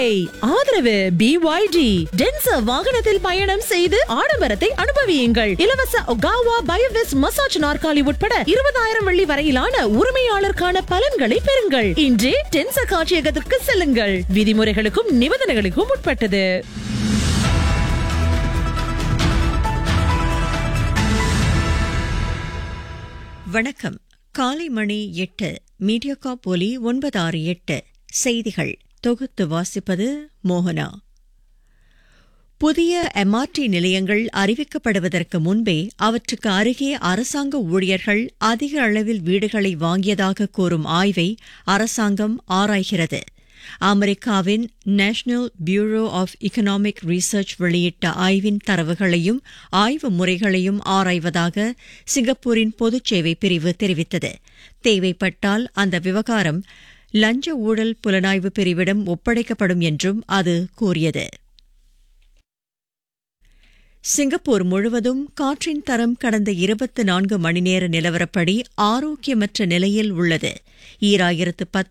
ஆதரவு BYD tensor வாகனத்தில் பயணம் செய்து ஆடம்பரத்தை அனுபவியுங்கள் இலவச ஒகாவா பயோவிஸ் மசாஜ் நாற்காலி உட்பட இருபதாயிரம் வெள்ளி வரையிலான உரிமையாளருக்கான பலன்களை பெறுங்கள் இன்றே டென்சர் காட்சியகத்திற்கு செல்லுங்கள் விதிமுறைகளுக்கும் நிபந்தனைகளுக்கும் உட்பட்டது வணக்கம் காலை மணி எட்டு மீடியாகாப் ஒலி ஒன்பது ஆறு எட்டு செய்திகள் தொகுத்து வாசிப்பது மோகனா புதிய எம்ஆர்டி நிலையங்கள் அறிவிக்கப்படுவதற்கு முன்பே அவற்றுக்கு அருகே அரசாங்க ஊழியர்கள் அதிக அளவில் வீடுகளை வாங்கியதாக கூறும் ஆய்வை அரசாங்கம் ஆராய்கிறது அமெரிக்காவின் national bureau of economic research வெளியிட்ட ஆய்வின் தரவுகளையும் ஆய்வு முறைகளையும் ஆராய்வதாக சிங்கப்பூரின் பொதுச் சேவை பிரிவு தெரிவித்தது தேவைப்பட்டால் அந்த விவகாரம் லஞ்ச ஊழல் புலனாய்வு பிரிவிடம் ஒப்படைக்கப்படும் என்றும் அது கூறியது சிங்கப்பூர் முழுவதும் காற்றின் தரம் கடந்த இருபத்தி நான்கு மணி நேர நிலவரப்படி ஆரோக்கியமற்ற நிலையில் உள்ளது ஈராயிரத்து